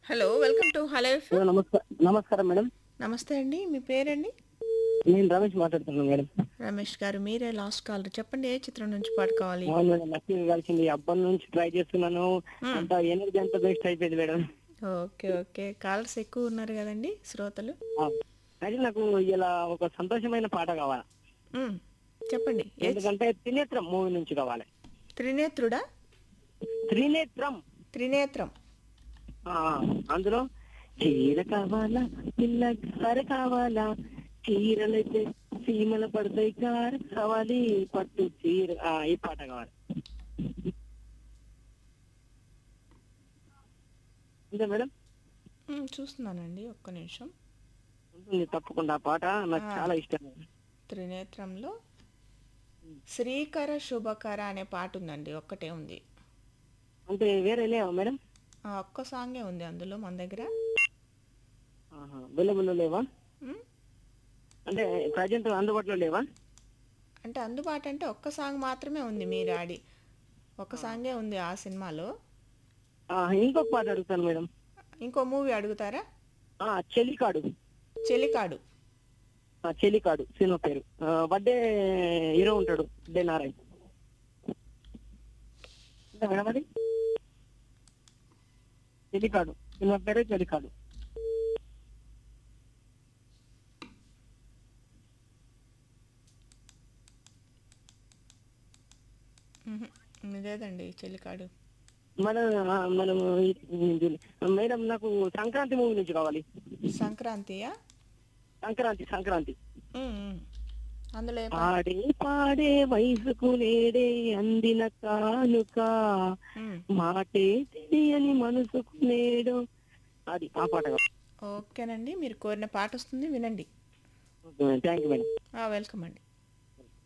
Hello welcome to hello FM. Hello నమస్కారం నమస్కారం madam నమస్తే అండి మీ పేరండి నేను రమేష్ మాట్లాడుతున్నాను మేడం రమేష్ గారు మీరే లాస్ట్ కాల్ చెప్పండి ఏ చిత్రం నుంచి పాట కావాలి అవును మేడం లక్కీగా కలిసింది అబ్బాయి నుంచి ట్రై చేస్తున్నాను మ్మ్. అంత ఎనర్జీ అంతా వేస్ట్ అయిపోయింది మేడం ఓకే ఓకే కాల్స్ ఎక్కువ ఉన్నారు కదండి శ్రోతలు ఆ. అయితే నాకు ఇలా ఒక సంతోషమైన పాట కావాలి మ్మ్. చెప్పండి ఏ ఎందుకంటే త్రినేత్రం మూవీ నుంచి కావాలి త్రినేత్రుడా త్రినేత్రం త్రినేత్రం ఆ, అందులో చీర కావాలా పిల్ల కార కావాలా చీరలైతే సీమల పడతాయి కారు కావాలి పట్టు చీర ఆ, ఈ పాట కావాలి అంతే మేడం మ్మ్, చూస్తున్నానండి ఒక్క నిమిషం ఉంటుంది తప్పకుండా ఆ పాట నాకు ఆ. చాలా ఇష్టం త్రినేత్రంలో శ్రీకర శుభకర అనే పాట ఉందండి ఒక్కటే ఉంది అంటే వేరే లేవా మేడం ఆ ఒక్క సాంగే ఉంది అందులో మన దగ్గర అవైలబుల్ లేవా మ్మ్? అంటే ప్రజెంట్ అందుబాటులో లేవా అంటే అందుబాటు అంటే ఒక్క సాంగ్ మాత్రమే ఉంది మీరు ఆడి ఒక్క సాంగే ఉంది ఆ సినిమాలో ఆ, ఇంకొక పాట అడుగుతాను మేడం ఇంకో మూవీ అడుగుతారా ఆ, చెలికాడు చెలికాడు ఆ, చెలికాడు సినిమా పేరు ఆ, బర్త్డే హీరో ఉంటాడు బర్త్డే నారాయణ ఉందా మేడం అది చెలికాడు సినిమా పేరే చెలికాడు మ్హూ. లేదండి చెలికాడు మనం ఆ, మనం ఈ- మేడం నాకు సంక్రాంతి మూవీ నుంచి కావాలి సంక్రాంతియా సంక్రాంతి సంక్రాంతి మ్, మ్. అందులో ఏ పా- పాడే పాడే వయసుకు నేడే అందిన కానుక మ్. మాటే తెలియని మనసుకు నేడు అది ఆ పాట ఓకేనండి మీరు కోరిన పాట వస్తుంది వినండి థ్యాంక్ యూ మేడం ఆ, వెల్కమ్ అండి